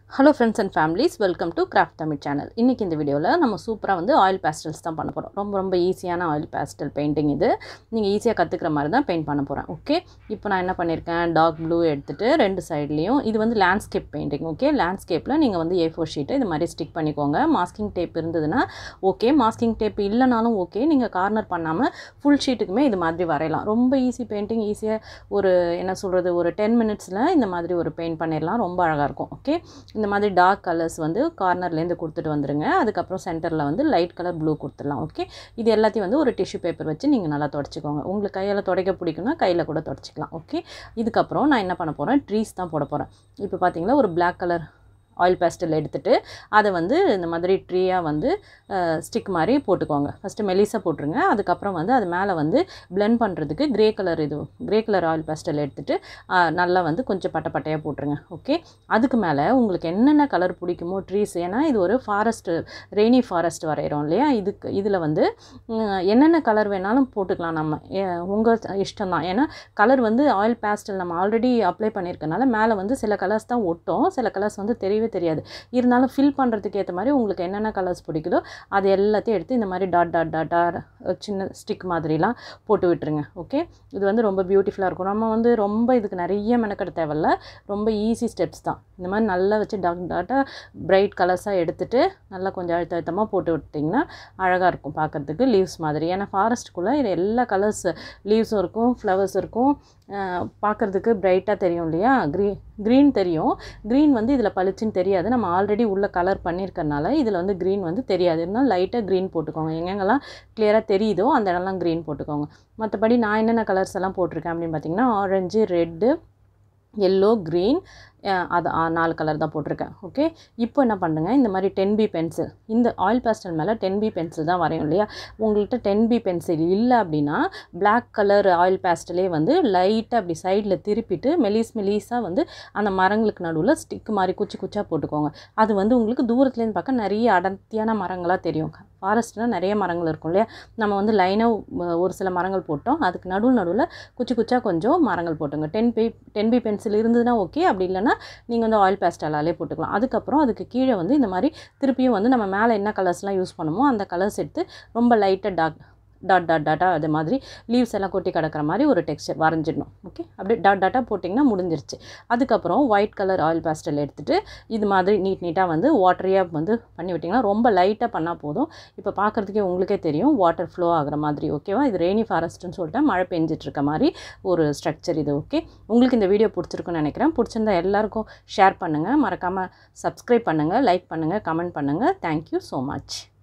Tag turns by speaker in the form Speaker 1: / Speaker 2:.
Speaker 1: hello friends and families welcome to craft Tamil channel இன்றைக்கி இந்த வீடியோவில் நம்ம சூப்பராக வந்து ஆயில் பேஸ்டல்ஸ் தான் பண்ண போகிறோம் ரொம்ப ரொம்ப ஈஸியான ஆயில் பேஸ்டல் பெயிண்டிங் இது நீங்கள் ஈஸியாக கற்றுக்கிற மாதிரி தான் பெயிண்ட் பண்ண போகிறேன் ஓகே இப்போ நான் என்ன பண்ணியிருக்கேன் டார்க் ப்ளூ எடுத்துகிட்டு ரெண்டு சைட்லேயும் இது வந்து லேண்ட்ஸ்கேப் பெயிண்டிங் ஓகே லேண்ட்ஸ்கேப்பில் நீங்கள் வந்து ஏ ஃபோர் ஷீட்டை இது மாதிரி ஸ்டிக் பண்ணிக்கோங்க மாஸ்கிங் டேப் இருந்ததுன்னா ஓகே மாஸ்கிங் டேப் இல்லைனாலும் ஓகே நீங்கள் கார்னர் பண்ணாமல் ஃபுல் ஷீட்டுக்குமே இது மாதிரி வரையலாம் ரொம்ப ஈஸி பெயிண்டிங் ஈஸியாக ஒரு என்ன சொல்கிறது ஒரு டென் மினிட்ஸில் இந்த மாதிரி ஒரு பெயிண்ட் பண்ணிடலாம் ரொம்ப அழகாக இருக்கும் ஓகே இந்த மாதிரி டார்க் கலர்ஸ் வந்து கார்னர்லேருந்து கொடுத்துட்டு வந்துடுங்க அதுக்கப்புறம் சென்டரில் வந்து லைட் கலர் ப்ளூ கொடுத்துடலாம் ஓகே இது எல்லாத்தையும் வந்து ஒரு டிஷ்யூ பேப்பர் வச்சு நீங்கள் நல்லா தொடச்சிக்கோங்க உங்களுக்கு கையால் துடைக்க பிடிக்கும்னா கையில் கூட தொடச்சிக்கலாம் ஓகே இதுக்கப்புறம் நான் என்ன பண்ண போகிறேன் ட்ரீஸ் தான் போட போகிறேன் இப்போ பார்த்தீங்களா ஒரு பிளாக் கலர் ஆயில் பேஸ்டல் எடுத்துகிட்டு அதை வந்து இந்த மாதிரி ட்ரீயாக வந்து ஸ்டிக் மாதிரி போட்டுக்கோங்க ஃபஸ்ட்டு மெலிசாக போட்டுருங்க அதுக்கப்புறம் வந்து அது மேலே வந்து பிளெண்ட் பண்ணுறதுக்கு க்ரே கலர் இது க்ரே கலர் ஆயில் பேஸ்டல் எடுத்துகிட்டு நல்லா வந்து கொஞ்சம் பட்டை பட்டையாக போட்டுருங்க ஓகே அதுக்கு மேலே உங்களுக்கு என்னென்ன கலர் பிடிக்குமோ ட்ரீஸ் ஏன்னா இது ஒரு ஃபாரஸ்ட்டு ரெய்னி ஃபாரஸ்ட் வரைகிறோம் இல்லையா இதுக்கு இதில் வந்து என்னென்ன கலர் வேணாலும் போட்டுக்கலாம் நம்ம உங்கள் இஷ்டம் தான் ஏன்னா கலர் வந்து ஆயில் பேஸ்டல் நம்ம ஆல்ரெடி அப்ளை பண்ணியிருக்கனால மேலே வந்து சில கலர்ஸ் தான் ஒட்டும் சில கலர்ஸ் வந்து தெரியவே தெரியாது இருந்தாலும் ஃபில் பண்ணுறதுக்கு ஏற்ற மாதிரி உங்களுக்கு என்னென்ன கலர்ஸ் பிடிக்குதோ அது எல்லாத்தையும் எடுத்து இந்த மாதிரி டாட் டாட் டாட் டாட் சின்ன ஸ்டிக் மாதிரிலாம் போட்டு விட்டுருங்க ஓகே இது வந்து ரொம்ப பியூட்டிஃபுல்லாக இருக்கும் நம்ம வந்து ரொம்ப இதுக்கு நிறைய மெனக்கெட தேவையில்ல ரொம்ப ஈஸி ஸ்டெப்ஸ் தான் இந்த மாதிரி நல்லா வச்சு டாட் டாட்டாக பிரைட் கலர்ஸாக எடுத்துகிட்டு நல்லா கொஞ்சம் அழுத்த அழுத்தமாக போட்டு விட்டிங்கன்னா அழகாக இருக்கும் பார்க்குறதுக்கு லீவ்ஸ் மாதிரி ஏன்னா ஃபாரஸ்ட்டுக்குள்ளே இது எல்லா கலர்ஸ் லீவ்ஸும் இருக்கும் ஃப்ளவர்ஸ் இருக்கும் பார்க்குறதுக்கு பிரைட்டாக தெரியும் இல்லையா க்ரீ க்ரீன் தெரியும் க்ரீன் வந்து இதில் பளிச்சுன்னு தெரியாது நம்ம ஆல்ரெடி உள்ள கலர் பண்ணியிருக்கறனால இதில் வந்து க்ரீன் வந்து தெரியாது இருந்தாலும் லைட்டாக க்ரீன் போட்டுக்கோங்க எங்கெங்கெல்லாம் கிளியராக தெரியுதோ அந்த இடம்லாம் க்ரீன் போட்டுக்கோங்க மற்றபடி நான் என்னென்ன கலர்ஸ் எல்லாம் போட்டிருக்கேன் அப்படின்னு பார்த்தீங்கன்னா ஆரஞ்சு ரெட்டு எல்லோ க்ரீன் அது நாலு கலர் தான் போட்டிருக்கேன் ஓகே இப்போ என்ன பண்ணுங்க இந்த மாதிரி டென் பி பென்சில் இந்த ஆயில் பேஸ்டல் மேலே டென் பி பென்சில் தான் வரையும் இல்லையா உங்கள்கிட்ட டென் பி பென்சில் இல்லை அப்படின்னா பிளாக் கலர் ஆயில் பேஸ்டலே வந்து லைட்டாக அப்படி சைடில் திருப்பிட்டு மெலிஸ் மெலிஸாக வந்து அந்த மரங்களுக்கு நடுவில் ஸ்டிக் மாதிரி குச்சி குச்சாக போட்டுக்கோங்க அது வந்து உங்களுக்கு தூரத்துலேருந்து பார்க்க நிறைய அடர்த்தியான மரங்களாக தெரியும் ஃபாரஸ்ட்னால் நிறைய மரங்கள் இருக்கும் இல்லையா நம்ம வந்து லைனாக ஒரு சில மரங்கள் போட்டோம் அதுக்கு நடுவில் நடுவில் குச்சி குச்சாக கொஞ்சம் மரங்கள் போட்டுங்க ten B ten B pencil இருந்ததுன்னா ஓகே அப்படி இல்லைன்னா நீங்கள் வந்து ஆயில் பேஸ்டலாலே போட்டுக்கலாம் அதுக்கப்புறம் அதுக்கு கீழே வந்து இந்த மாதிரி திருப்பியும் வந்து நம்ம மேலே என்ன கலர்ஸ்லாம் யூஸ் பண்ணுமோ அந்த கலர்ஸ் எடுத்து ரொம்ப லைட்டாக டார்க் டாட் டாட் டாட்டாக அது மாதிரி லீவ்ஸ் எல்லாம் கொட்டி கிடக்கிற மாதிரி ஒரு டெக்ஸ்டர் வரைஞ்சிடணும் ஓகே அப்படியே டாட் டாட்டாக போட்டிங்கன்னா முடிஞ்சிருச்சு அதுக்கப்புறம் ஒயிட் கலர் ஆயில் பேஸ்டல் எடுத்துகிட்டு இது மாதிரி நீட் நீட்டாக வந்து வாட்டரியாக வந்து பண்ணி விட்டிங்கன்னா ரொம்ப லைட்டாக பண்ணால் போதும் இப்போ பார்க்குறதுக்கே உங்களுக்கே தெரியும் வாட்டர் ஃப்ளோ ஆகிற மாதிரி ஓகேவா இது ரெய்னி ஃபாரஸ்ட்டுன்னு சொல்லிட்டு மழை பெஞ்சிட்ருக்க மாதிரி ஒரு ஸ்ட்ரக்சர் இது ஓகே உங்களுக்கு இந்த வீடியோ பிடிச்சிருக்குன்னு நினைக்கிறேன் பிடிச்சிருந்தா எல்லாருக்கும் ஷேர் பண்ணுங்கள் மறக்காமல் சப்ஸ்கிரைப் பண்ணுங்கள் லைக் பண்ணுங்கள் கமெண்ட் பண்ணுங்கள் தேங்க்யூ ஸோ மச்